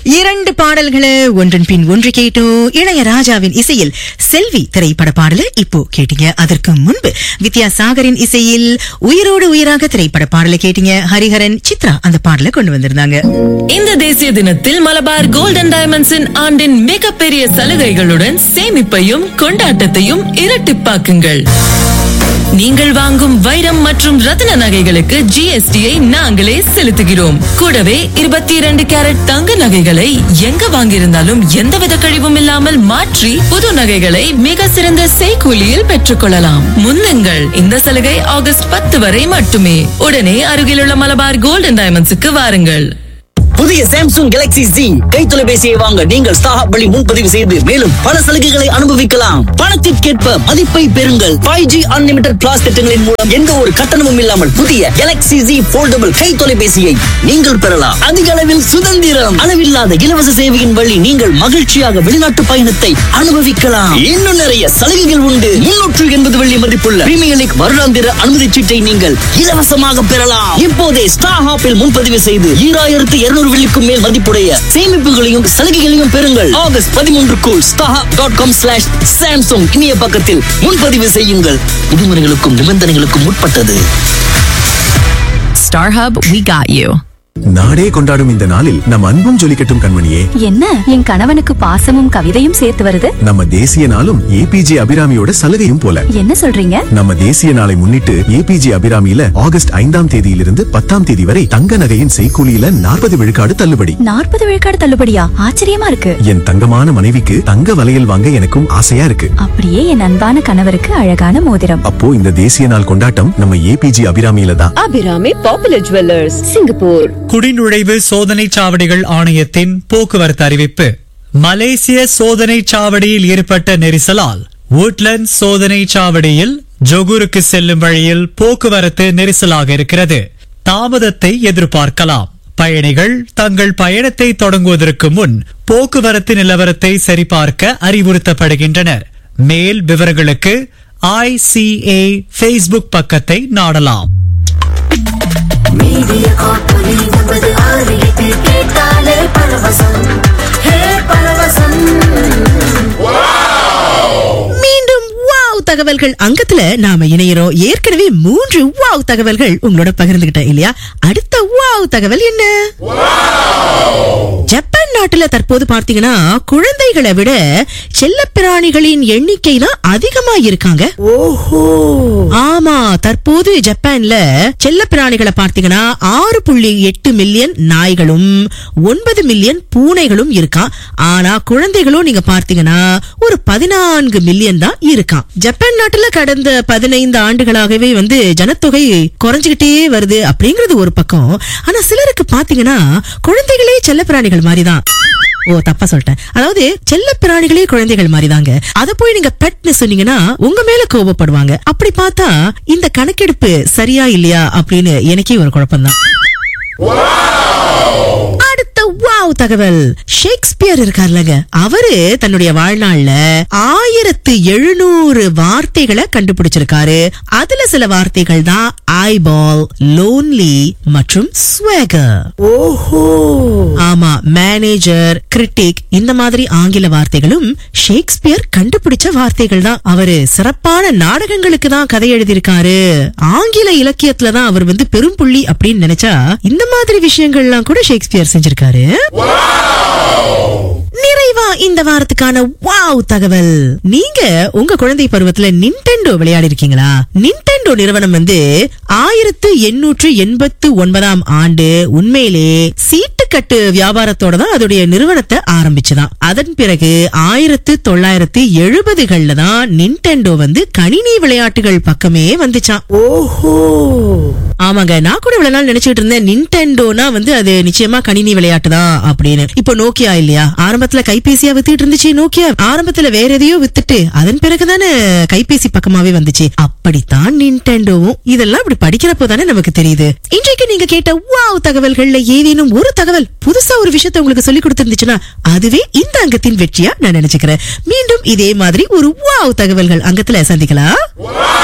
இரண்டு பாடல்களை ஒன்றன் பின் ஒன்று கேட்டோம் இளையராஜாவின் இசையில் செல்வி திரைப்பட பாடல இப்போ கேட்டீங்க அதற்கு முன்பு வித்யாசாகரின் இசையில் உயிரோடு உயிராக திரைப்பட பாடலை கேட்டீங்க ஹரிஹரன் சித்ரா அந்த பாடலை கொண்டு வந்திருந்தாங்க இந்த தேசிய தினத்தில் மலபார் கோல்டன் டைமண்ட்ஸின் ஆண்டின் மிகப்பெரிய சலுகைகளுடன் சேமிப்பையும் கொண்டாட்டத்தையும் இரட்டிப்பாக்குங்கள் நீங்கள் வாங்கும் வைரம் மற்றும் ரத்தின நகைகளுக்கு ஜிஎஸ்டியை நாங்களே செலுத்துகிறோம் கூடவே இருபத்தி இரண்டு கேரட் தங்க நகைகளை எங்க வாங்கியிருந்தாலும் எந்தவித கழிவும் இல்லாமல் மாற்றி புது நகைகளை மிக சிறந்த செய்கூலியில் பெற்றுக்கொள்ளலாம் முன்னுங்கள் இந்த சலுகை ஆகஸ்ட் பத்து வரை மட்டுமே உடனே அருகிலுள்ள மலபார் கோல்டன் டைமண்ட்ஸுக்கு வாருங்கள் புதிய சாம்சங் கேலக்ஸி Z கை தொலைபேசியை வாங்க நீங்கள் ஸ்டாஹப் வழி முன்பதிவு செய்து மேலும் பல சலுகைகளை அனுபவிக்கலாம் பணத்திற்கேற்ப மதிப்பை பெறுங்கள் ஃபைவ் ஜி அன்லிமிடெட் பிளாஸ் திட்டங்களின் மூலம் எந்த ஒரு கட்டணமும் இல்லாமல் புதிய கேலக்ஸி Z போல்டபிள் கை தொலைபேசியை நீங்கள் பெறலாம் அதிக அளவில் சுதந்திரம் அளவில்லாத இலவச சேவையின் வழி நீங்கள் மகிழ்ச்சியாக வெளிநாட்டு பயணத்தை அனுபவிக்கலாம் இன்னும் நிறைய சலுகைகள் உண்டு முன்னூற்று எண்பது வெள்ளி மதிப்புள்ள பிரீமியர் லீக் வருடாந்திர அனுமதி சீட்டை நீங்கள் இலவசமாக பெறலாம் இப்போதே ஸ்டார் ஹாப்பில் முன்பதிவு செய்து ஈராயிரத்து இருநூறு வெள்ளிக்கும் மேல் மதிப்புடைய சேமிப்புகளையும் சலுகைகளையும் பெறுங்கள் ஆகஸ்ட் பதிமூன்றுக்குள் star dot com slash Samsung இணைய பக்கத்தில் முன்பதிவு செய்யுங்கள் விதிமுறைகளுக்கும் நிபந்தனைகளுக்கும் உட்பட்டது StarHub, we got you. நாடே கொண்டாடும் இந்த நாளில் நம் அன்பும் ஜொலிக்கட்டும் கண்மணியே என்ன என் கணவனுக்கு பாசமும் கவிதையும் சேர்த்து வருது நம்ம தேசிய நாளும் ஏபிஜே அபிராமியோட சலுகையும் போல என்ன சொல்றீங்க நம்ம தேசிய நாளை முன்னிட்டு ஏபிஜே அபிராமியில ஆகஸ்ட் ஐந்தாம் தேதியிலிருந்து பத்தாம் தேதி வரை தங்க நகையின் செய்கூலியில நாற்பது விழுக்காடு தள்ளுபடி நாற்பது விழுக்காடு தள்ளுபடியா ஆச்சரியமா இருக்கு என் தங்கமான மனைவிக்கு தங்க வளையல் வாங்க எனக்கும் ஆசையா இருக்கு அப்படியே என் அன்பான கணவருக்கு அழகான மோதிரம் அப்போ இந்த தேசிய நாள் கொண்டாட்டம் நம்ம ஏபிஜே அபிராமியில தான் அபிராமி பாப்புலர் ஜுவல்லர்ஸ் சிங்கப்பூர் குடிநுழைவு சோதனை சாவடிகள் ஆணையத்தின் போக்குவரத்து அறிவிப்பு மலேசிய சோதனை சாவடியில் ஏற்பட்ட நெரிசலால் woodland சோதனை சாவடியில் ஜொகூருக்கு செல்லும் வழியில் போக்குவரத்து நெரிசலாக இருக்கிறது தாமதத்தை எதிர்பார்க்கலாம் பயணிகள் தங்கள் பயணத்தை தொடங்குவதற்கு முன் போக்குவரத்து நிலவரத்தை சரிபார்க்க அறிவுறுத்தப்படுகின்றனர் மேல் விவரங்களுக்கு ஐசிஏ ஃபேஸ்புக் பக்கத்தை நாடலாம் மீண்டும் வாவ் தகவல்கள் அங்கத்துல நாம இணையறோம் ஏற்கனவே மூன்று வாவ் தகவல்கள் உங்களோட பகிர்ந்துகிட்டேன் இல்லையா அடுத்த வாவ் தகவல் என்ன ஜப்பான் நாட்டுல தற்போது பார்த்தீங்கன்னா குழந்தைகளை விட செல்லப்பிராணிகளின் எண்ணிக்கை தான் அதிகமா இருக்காங்க ஆமா தற்போது ஜப்பான்ல செல்லப்பிராணிகளை பார்த்தீங்கன்னா ஆறு புள்ளி எட்டு மில்லியன் நாய்களும் ஒன்பது மில்லியன் பூனைகளும் இருக்கான் ஆனா குழந்தைகளும் நீங்க பார்த்தீங்கன்னா ஒரு பதினான்கு மில்லியன் தான் இருக்கான் ஜப்பான் நாட்டுல கடந்த பதினைந்து ஆண்டுகளாகவே வந்து ஜனத்தொகை குறைஞ்சுகிட்டே வருது அப்படிங்கிறது ஒரு பக்கம் ஆனா சிலருக்கு பாத்தீங்கன்னா குழந்தைகளே செல்லப்பிராணிகள் மாதிரிதான் ஓ தப்பா சொல்லிட்டேன் அதாவது செல்ல பிராணிகளே குழந்தைகள் மாதிரிதாங்க அத போய் நீங்க பெட்னு சொன்னீங்கன்னா உங்க மேல கோபப்படுவாங்க அப்படி பார்த்தா இந்த கணக்கெடுப்பு சரியா இல்லையா அப்படின்னு எனக்கே ஒரு குழப்பம்தான் அடுத்த வாவ் தகவல் ஷேக்ஸ்பியர் இருக்கார்லங்க அவரு தன்னுடைய வாழ்நாள்ல ஆயிரத்து எழுநூறு வார்த்தைகளை கண்டுபிடிச்சிருக்காரு அதுல சில வார்த்தைகள் தான் ஐபால் லோன்லி மற்றும் ஸ்வேகர் ஆமா மேனேஜர் கிரிட்டிக் இந்த மாதிரி ஆங்கில வார்த்தைகளும் ஷேக்ஸ்பியர் கண்டுபிடிச்ச வார்த்தைகள் தான் அவரு சிறப்பான நாடகங்களுக்கு தான் கதை எழுதியிருக்காரு ஆங்கில இலக்கியத்துல தான் அவர் வந்து பெரும் புள்ளி அப்படின்னு நினைச்சா இந்த மாதிரி விஷயங்கள்லாம் கூட ஷேக்ஸ்பியர் செஞ்சிருக்காரு நிறைவா இந்த வாரத்துக்கான வாவ் தகவல் நீங்க உங்க குழந்தை பருவத்துல நின்டெண்டோ விளையாடி இருக்கீங்களா நின்டெண்டோ நிறுவனம் வந்து ஆயிரத்து எண்ணூற்று எண்பத்து ஒன்பதாம் ஆண்டு உண்மையிலே சீட்டுக்கட்டு வியாபாரத்தோட தான் அதோடைய நிறுவனத்தை ஆரம்பிச்சுதான் அதன் பிறகு ஆயிரத்து தொள்ளாயிரத்து எழுபதுகள்ல தான் நின்டெண்டோ வந்து கணினி விளையாட்டுகள் பக்கமே வந்துச்சான் ஆமாங்க நான் கூட இவ்வளவு நாள் நினைச்சிட்டு இருந்தேன் நின்டெண்டோனா வந்து அது நிச்சயமா கணினி விளையாட்டு தான் அப்படின்னு இப்போ நோக்கியா இல்லையா ஆரம்பத்துல கைபேசியா வித்துட்டு இருந்துச்சு நோக்கியா ஆரம்பத்துல வேற எதையோ வித்துட்டு அதன் பிறகுதானே கைபேசி பக்கமாவே வந்துச்சு அப்படித்தான் நின்டெண்டோவும் இதெல்லாம் இப்படி படிக்கிறப்போ தானே நமக்கு தெரியுது இன்றைக்கு நீங்க கேட்ட வாவ் தகவல்கள்ல ஏதேனும் ஒரு தகவல் புதுசா ஒரு விஷயத்தை உங்களுக்கு சொல்லி கொடுத்திருந்துச்சுன்னா அதுவே இந்த அங்கத்தின் வெற்றியா நான் நினைச்சுக்கிறேன் மீண்டும் இதே மாதிரி ஒரு வாவ் தகவல்கள் அங்கத்துல சந்திக்கலாம்